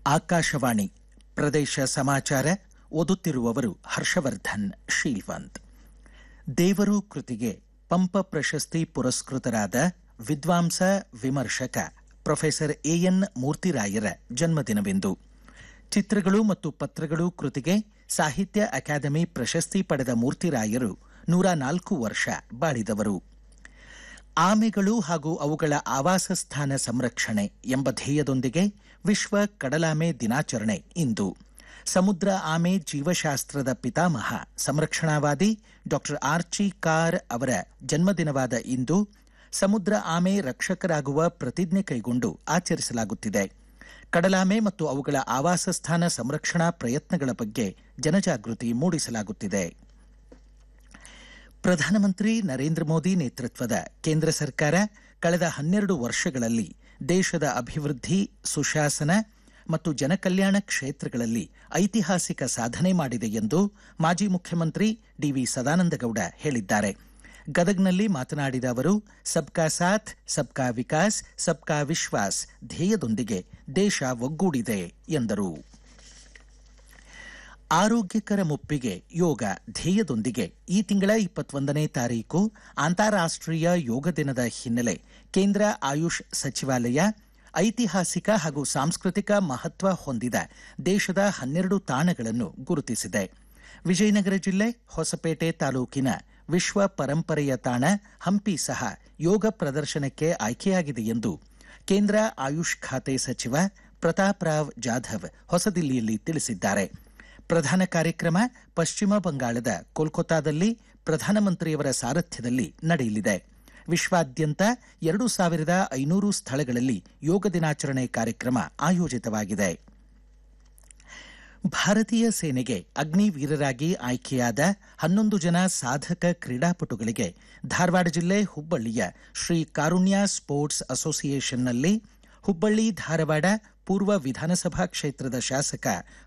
ಆಕಾಶವಾಣಿ ಪ್ರದೇಶ ಸಮಾಚಾರ ಓದುತ್ತಿರುವವರು ಹರ್ಷವರ್ಧನ್ ಶೀಲ್ವಂತ್ ದೇವರು ಕೃತಿಗೆ ಪಂಪ ಪ್ರಶಸ್ತಿ ಪುರಸ್ಕೃತರಾದ ವಿದ್ವಾಂಸ ವಿಮರ್ಶಕ ಪ್ರೊಫೆಸರ್ ಎಎನ್ ಮೂರ್ತಿರಾಯರ ಜನ್ಮದಿನವಿಂದು ಚಿತ್ರಗಳು ಮತ್ತು ಪತ್ರಗಳು ಕೃತಿಗೆ ಸಾಹಿತ್ಯ ಅಕಾಡೆಮಿ ಪ್ರಶಸ್ತಿ ಪಡೆದ ಮೂರ್ತಿರಾಯರು ನೂರ ನಾಲ್ಕು ವರ್ಷ ಬಾಳಿದವರು ಆಮೆಗಳು ಹಾಗೂ ಅವುಗಳ ಆವಾಸ ಸ್ಥಾನ ಸಂರಕ್ಷಣೆ ಎಂಬ ಧ್ಯೇಯದೊಂದಿಗೆ ವಿಶ್ವ ಕಡಲಾಮೆ ದಿನಾಚರಣೆ ಇಂದು ಸಮುದ್ರ ಆಮೆ ಜೀವಶಾಸ್ತ್ರದ ಪಿತಾಮಹ ಸಂರಕ್ಷಣಾವಾದಿ ಡಾಕ್ಟರ್ ಆರ್ಚಿ ಕಾರ್ ಅವರ ಜನ್ಮದಿನವಾದ ಇಂದು ಸಮುದ್ರ ಆಮೆ ರಕ್ಷಕರಾಗುವ ಪ್ರತಿಜ್ಞೆ ಕೈಗೊಂಡು ಆಚರಿಸಲಾಗುತ್ತಿದೆ ಕಡಲಾಮೆ ಮತ್ತು ಅವುಗಳ ಆವಾಸ ಸ್ಥಾನ ಸಂರಕ್ಷಣಾ ಪ್ರಯತ್ನಗಳ ಬಗ್ಗೆ ಜನಜಾಗೃತಿ ಮೂಡಿಸಲಾಗುತ್ತಿದೆ ಪ್ರಧಾನಮಂತ್ರಿ ನರೇಂದ್ರ ಮೋದಿ ನೇತೃತ್ವದ ಕೇಂದ್ರ ಸರ್ಕಾರ ಕಳೆದ ಹನ್ನೆರಡು ವರ್ಷಗಳಲ್ಲಿ ದೇಶದ ಅಭಿವೃದ್ಧಿ ಸುಶಾಸನ ಮತ್ತು ಜನಕಲ್ಯಾಣ ಕ್ಷೇತ್ರಗಳಲ್ಲಿ ಐತಿಹಾಸಿಕ ಸಾಧನೆ ಮಾಡಿದೆ ಎಂದು ಮಾಜಿ ಮುಖ್ಯಮಂತ್ರಿ ಡಿವಿ ಸದಾನಂದಗೌಡ ಹೇಳಿದ್ದಾರೆ ಗದಗ್ನಲ್ಲಿ ಮಾತನಾಡಿದ ಅವರು ಸಬ್ಕಾ ಸಾಥ್ ಸಬ್ಕಾ ವಿಕಾಸ್ ಸಬ್ಕಾ ವಿಶ್ವಾಸ್ ಧ್ಯೇಯದೊಂದಿಗೆ ದೇಶ ಒಗ್ಗೂಡಿದೆ ಎಂದರು ಆರೋಗ್ಯಕರ ಮುಪ್ಪಿಗೆ ಯೋಗ ಧ್ಯೇಯದೊಂದಿಗೆ ಈ ತಿಂಗಳ ಇಪ್ಪತ್ತೊಂದನೇ ತಾರೀಕು ಅಂತಾರಾಷ್ಟ್ರೀಯ ಯೋಗ ದಿನದ ಹಿನ್ನೆಲೆ ಕೇಂದ್ರ ಆಯುಷ್ ಸಚಿವಾಲಯ ಐತಿಹಾಸಿಕ ಹಾಗೂ ಸಾಂಸ್ಕೃತಿಕ ಮಹತ್ವ ಹೊಂದಿದ ದೇಶದ ಹನ್ನೆರಡು ತಾಣಗಳನ್ನು ಗುರುತಿಸಿದೆ ವಿಜಯನಗರ ಜಿಲ್ಲೆ ಹೊಸಪೇಟೆ ತಾಲೂಕಿನ ವಿಶ್ವ ಪರಂಪರೆಯ ತಾಣ ಹಂಪಿ ಸಹ ಯೋಗ ಪ್ರದರ್ಶನಕ್ಕೆ ಆಯ್ಕೆಯಾಗಿದೆ ಎಂದು ಕೇಂದ್ರ ಆಯುಷ್ ಖಾತೆ ಸಚಿವ ಪ್ರತಾಪ್ ರಾವ್ ಜಾಧವ್ ಹೊಸದಿಲ್ಲಿಯಲ್ಲಿ ತಿಳಿಸಿದ್ದಾರೆ ಪ್ರಧಾನ ಕಾರ್ಯಕ್ರಮ ಪಶ್ಚಿಮ ಬಂಗಾಳದ ಕೋಲ್ಕತಾದಲ್ಲಿ ಪ್ರಧಾನಮಂತ್ರಿಯವರ ಸಾರಥ್ಯದಲ್ಲಿ ನಡೆಯಲಿದೆ ವಿಶ್ವಾದ್ಯಂತ ಎರಡು ಸಾವಿರದ ಐನೂರು ಸ್ಥಳಗಳಲ್ಲಿ ಯೋಗ ದಿನಾಚರಣೆ ಕಾರ್ಯಕ್ರಮ ಆಯೋಜಿತವಾಗಿದೆ ಭಾರತೀಯ ಸೇನೆಗೆ ಅಗ್ನಿವೀರರಾಗಿ ಆಯ್ಕೆಯಾದ ಹನ್ನೊಂದು ಜನ ಸಾಧಕ ಕ್ರೀಡಾಪಟುಗಳಿಗೆ ಧಾರವಾಡ ಜಿಲ್ಲೆ ಹುಬ್ಬಳ್ಳಿಯ ಶ್ರೀ ಕಾರುಣ್ಯ ಸ್ಪೋರ್ಟ್ಸ್ ಅಸೋಸಿಯೇಷನ್ನಲ್ಲಿ ಹುಬ್ಬಳ್ಳಿ ಧಾರವಾಡ ಪೂರ್ವ ವಿಧಾನಸಭಾ ಕ್ಷೇತ್ರದ ಶಾಸಕ